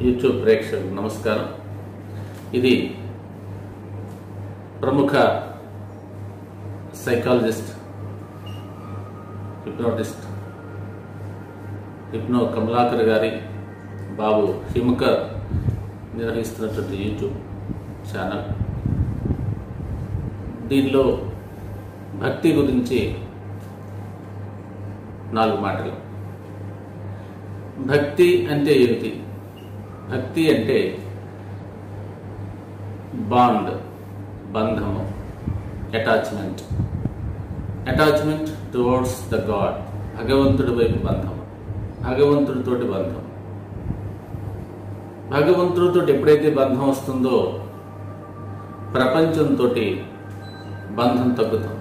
YouTube ప్రేక్షకులకు నమస్కారం ఇది ప్రముఖ సైకాలజిస్ట్ హిప్నోటిస్ట్ హిప్నో కమలాకర్ గారి బాబు హిమకర్ నిర్వహిస్తున్నటువంటి యూట్యూబ్ ఛానల్ దీనిలో భక్తి గురించి నాలుగు మాటలు భక్తి అంటే ఏమిటి భక్తి అంటే బాండ్ బంధము attachment attachment towards the god భగవంతుడి వైపు బంధం భగవంతుడితోటి బంధం భగవంతుడితో ఎప్పుడైతే బంధం వస్తుందో ప్రపంచంతో బంధం తగ్గుతుంది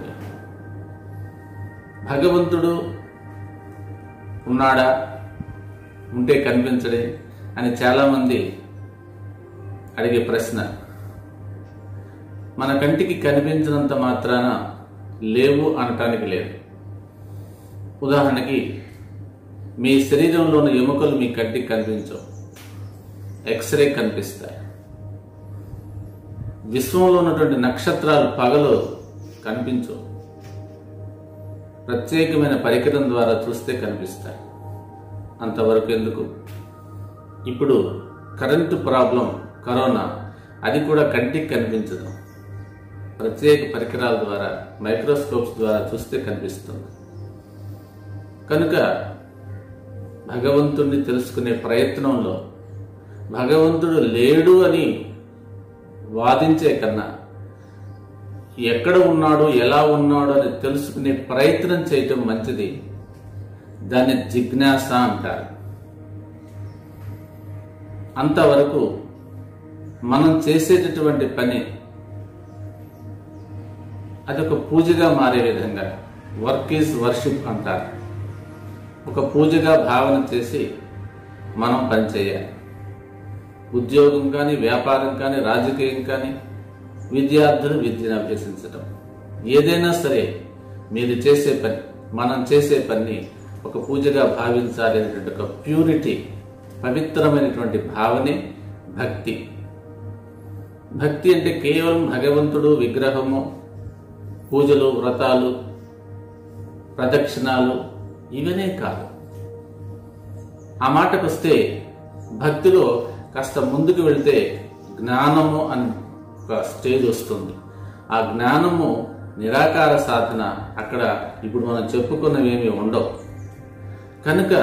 భగవంతుడు ఉన్నాడా ఉంటే కనిపించడే అని చాలామంది అడిగే ప్రశ్న మన కంటికి కనిపించినంత మాత్రాన లేవు అనటానికి లేదు ఉదాహరణకి మీ శరీరంలోని ఎముకలు మీ కంటికి కనిపించవు ఎక్స్రే కనిపిస్తాయి విశ్వంలో ఉన్నటువంటి నక్షత్రాలు పగలు కనిపించవు ప్రత్యేకమైన పరికరం ద్వారా చూస్తే కనిపిస్తాయి అంతవరకు ఎందుకు ఇప్పుడు కరెంటు ప్రాబ్లం కరోనా అది కూడా కంటికి కనిపించదు ప్రత్యేక పరికరాల ద్వారా మైక్రోస్కోప్స్ ద్వారా చూస్తే కనిపిస్తుంది కనుక భగవంతుణ్ణి తెలుసుకునే ప్రయత్నంలో భగవంతుడు లేడు అని వాదించే కన్నా ఎక్కడ ఉన్నాడు ఎలా ఉన్నాడు అని తెలుసుకునే ప్రయత్నం చేయటం మంచిది దాన్ని జిజ్ఞాస అంటారు అంతవరకు మనం చేసేటటువంటి పని అదొక పూజగా మారే విధంగా వర్క్ ఈజ్ వర్షిప్ అంటారు ఒక పూజగా భావన చేసి మనం పనిచేయాలి ఉద్యోగం కానీ వ్యాపారం కానీ రాజకీయం కానీ విద్యార్థులు విద్యను అభ్యసించడం ఏదైనా సరే మీరు చేసే పని మనం చేసే పని ఒక పూజగా భావించాలి అనేటువంటి ఒక ప్యూరిటీ పవిత్రమైనటువంటి భావనే భక్తి భక్తి అంటే కేవలం భగవంతుడు విగ్రహము పూజలు వ్రతాలు ప్రదక్షిణాలు ఇవనే కాదు ఆ మాటకు వస్తే భక్తిలో కాస్త ముందుకు వెళ్తే జ్ఞానము అని ఒక స్టేజ్ వస్తుంది ఆ జ్ఞానము నిరాకార సాధన అక్కడ ఇప్పుడు మనం చెప్పుకున్నవి ఏమి ఉండవు కనుక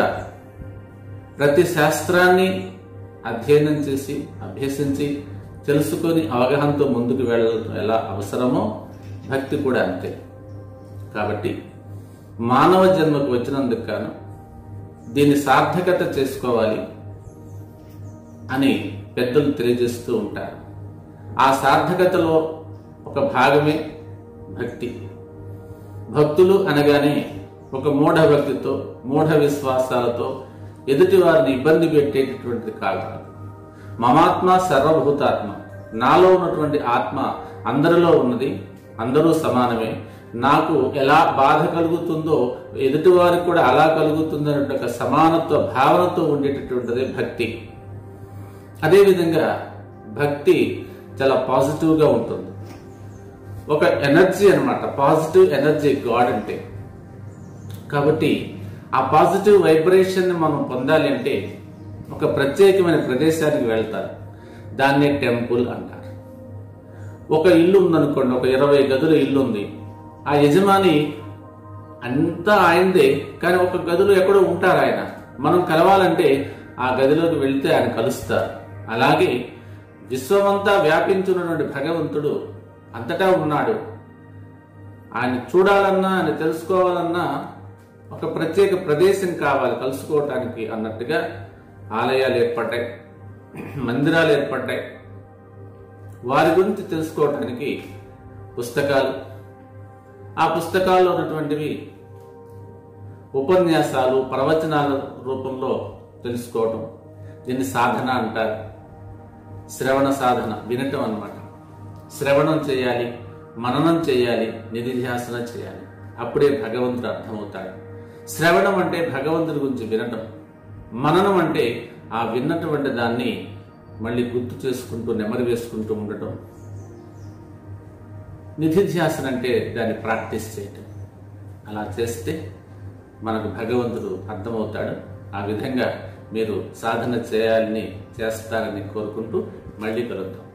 ప్రతి శాస్త్రాన్ని అధ్యయనం చేసి అభ్యసించి తెలుసుకొని అవగాహనతో ముందుకు వెళ్ళడం ఎలా అవసరమో భక్తి కూడా అంతే కాబట్టి మానవ జన్మకు వచ్చినందుకు గాను దీన్ని సార్థకత చేసుకోవాలి అని పెద్దలు తెలియజేస్తూ ఉంటారు ఆ సార్థకతలో ఒక భాగమే భక్తి భక్తులు అనగానే ఒక మూఢ భక్తితో మూఢ విశ్వాసాలతో ఎదుటి వారిని ఇబ్బంది పెట్టేటటువంటిది కాదు మమాత్మ సర్వభూతాత్మ నాలో ఉన్నటువంటి ఆత్మ అందరిలో ఉన్నది అందరూ సమానమే నాకు ఎలా బాధ కలుగుతుందో ఎదుటి వారికి కూడా అలా కలుగుతుందనే ఒక సమానత్వ భావనతో ఉండేటటువంటిది భక్తి అదేవిధంగా భక్తి చాలా పాజిటివ్గా ఉంటుంది ఒక ఎనర్జీ అనమాట పాజిటివ్ ఎనర్జీ గాడ్ అంటే కాబట్టి ఆ పాజిటివ్ వైబ్రేషన్ని మనం పొందాలి అంటే ఒక ప్రత్యేకమైన ప్రదేశానికి వెళ్తారు దాన్నే టెంపుల్ అంటారు ఒక ఇల్లు ఉందనుకోండి ఒక ఇరవై గదుల ఇల్లు ఉంది ఆ యజమాని అంతా ఆయనదే కానీ ఒక గదిలో ఎక్కడో ఉంటారు ఆయన మనం కలవాలంటే ఆ గదిలోకి వెళ్తే ఆయన కలుస్తారు అలాగే విశ్వమంతా వ్యాపించున్నటువంటి భగవంతుడు అంతటా ఉన్నాడు ఆయన చూడాలన్నా ఆయన తెలుసుకోవాలన్నా ఒక ప్రత్యేక ప్రదేశం కావాలి కలుసుకోవటానికి అన్నట్టుగా ఆలయాలు ఏర్పడ్డాయి మందిరాలు ఏర్పడ్డాయి వారి గురించి తెలుసుకోవటానికి పుస్తకాలు ఆ పుస్తకాల్లో ఉన్నటువంటివి ఉపన్యాసాలు ప్రవచనాల రూపంలో తెలుసుకోవటం దీన్ని సాధన అంటారు శ్రవణ సాధన వినటం అన్నమాట శ్రవణం చేయాలి మననం చేయాలి నిధిధ్యాసన చేయాలి అప్పుడే భగవంతుడు అర్థమవుతాడు శ్రవణం అంటే భగవంతుడి గురించి వినటం మననం అంటే ఆ విన్నటువంటి దాన్ని మళ్ళీ గుర్తు చేసుకుంటూ నెమరు వేసుకుంటూ ఉండటం నిధిధ్యాసన అంటే దాన్ని ప్రాక్టీస్ చేయటం అలా చేస్తే మనకు భగవంతుడు అర్థమవుతాడు ఆ విధంగా మీరు సాధన చేయాలని చేస్తారని కోరుకుంటూ మళ్ళీ కలుద్దాం